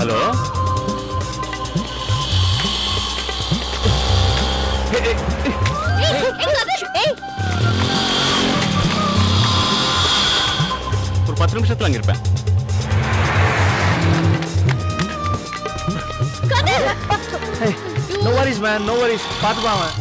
Hello ஒரு பத்து நிமிஷத்துல அங்க இருப்பேன் no worries man no worries பார்த்துப்பான் அவன்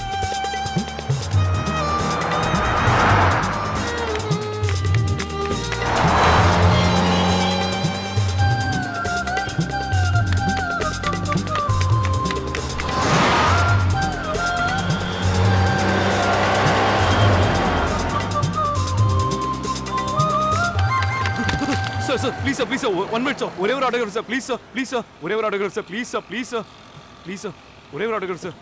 sir sir please sir please sir one minute sir ஒரே ஒரு autograph sir please sir please sir ஒரே ஒரு autograph sir please sir please sir please sir ஒரே ஒரு autograph sir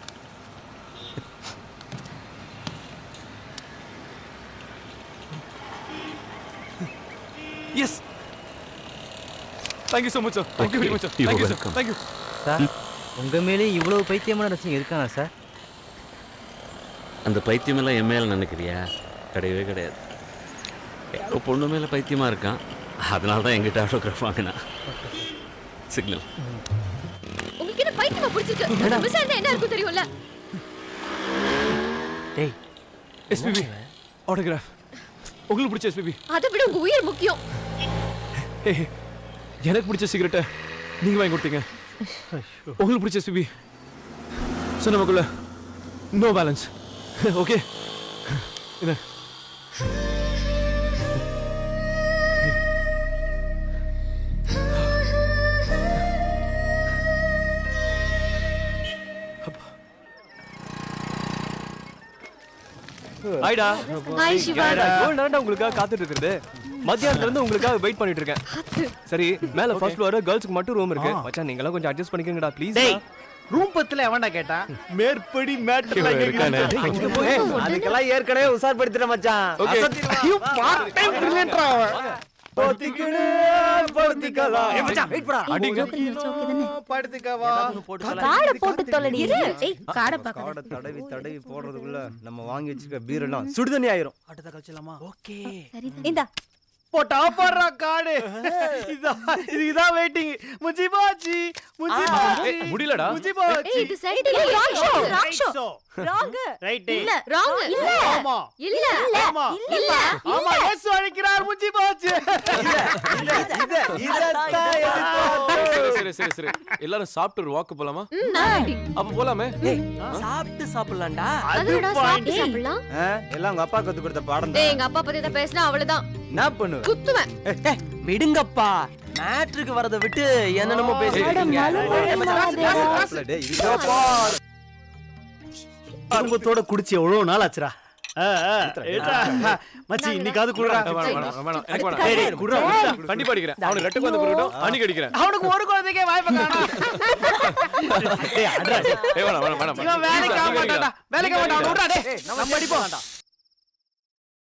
yes thank you so much sir thank you very much sir You are thank you sir welcome. Thank you sir உங்க மேலே இவ்வளவு பைத்தியமான ரசிகன் இருக்காங்க sir அந்த பைத்தியமெல்லாம் என் மேல நினைக்கிறியா கிடையவே கிடையாது யாரோ பொண்ணு மேல பைத்தியமா இருக்கான் அதனால தான் எங்கிட்ட ஆட்டோகிராஃப் வாங்கினா சிக்னல் உங்களுக்கு என்ன பைத்தியமா பிடிச்சிருக்கு மிஸ் இருந்தா என்ன இருக்கும் தெரியும்ல டேய் எஸ்பிபி ஆட்டோகிராஃப் உங்களுக்கு பிடிச்ச எஸ்பிபி அதை விட உங்க உயிர் முக்கியம் ஏய், எனக்கு பிடிச்ச சிகரெட்டை நீங்க வாங்கி கொடுத்தீங்க உங்களுக்கு பிடிச்ச எஸ்பிபி ஸோ நமக்குள்ள நோ பேலன்ஸ் ஓகே என்ன ஹாய்டா ஹாய் சிவா எவ்வளவு நேரம்டா உங்களுக்காக காத்துட்டு இருக்குது மத்தியானத்துல இருந்து உங்களுக்காக வெயிட் பண்ணிட்டு இருக்கேன் சரி மேல ஃபர்ஸ்ட் ஃப்ளோர் கேர்ள்ஸ்க்கு மட்டும் ரூம் இருக்கு மச்சான் நீங்க எல்லாம் கொஞ்சம் அட்ஜஸ்ட் பண்ணிக்கங்கடா ப்ளீஸ் டேய் ரூம் பத்துல எவன்டா கேட்டா மேற்படி மேட்டர்ல இருக்கானே. அதுக்கெல்லாம் ஏற்கனவே உசார் படுத்துறேன் மச்சான் Okay. பார்ட் டைம் பிரில்லியன்ட்ரா அவன் போத்திக்கணே போத்திக்கலாம் ஏய் மச்சான் வெயிட் பண்ணா அடிங்க படுத்துக்கவா காடை போட்டு தொலைடி ஏய் காடை பாக்க காடை தடவி தடவி போடுறதுக்குள்ள நம்ம வாங்கி வச்சிருக்க பீர் எல்லாம் சுடுதண்ணி ஆயிரும் அடுத்த கழிச்சலாமா ஓகே இந்தா போட்டா போடுறா காடு இதான் இதுதான் வெயிட்டிங் முஜிபாச்சி முஜிபாச்சி முடியலடா முஜிபாச்சி ஏய் இது சைடு இல்ல wrong show wrong show wrong right இல்ல ராங் இல்ல ஆமா இல்ல ஆமா இல்ல ஆமா இயேசு அழைக்கிறார் முஜிபாச்சி சரி சரி சரி சரி எல்லாரும் சாப்பிட்டு ஒரு வாக்கு போலாமா ம், நான் ready. அப்ப போலாமே சாப்பிட்டு சாப்பிடலாம்டா அதுடா சாப்பிட்டு சாப்பிடலாம் எல்லாம் உங்க அப்பா கத்து கொடுத்த பாடம் டேய் எங்க அப்பா பத்தி தான் பேசினா அவ்வளவுதான் என்ன பண்ணுவ குத்துவேன் விடுங்கப்பா மேட்ருக்கு வரதை விட்டு என்னென்னமோ குடும்பத்தோட குடிச்சு எவ்வளவு நாள் ஆச்சுடா ஆ, ஆ, ஏடா, மச்சி இன்னைக்காவது குடுறா வேணாம், வேணாம், வேணாம், எனக்கு வேணாம். டேய், டேய், குடுறா, குடுறா. கண்டிப்பா அடிக்கிறேன் அவனுக்கு ரெட்டு வந்து கொடுக்கட்டும் அன்னைக்கு அடிக்கிறேன் அவனுக்கு ஒரு குழந்தைக்கே வாய்ப்பு காணோம் டேய், அட்ரா, டேய். ஏய், வேணாம் வேணாம் வேணாம் இவன் வேலைக்கு ஆக நீங்க மாட்டான்டா அடிக்கலாம். வேலைக்கு ஆக மாட்டான் அவனை விட்றா, டேய். நம்ம அடிப்போம்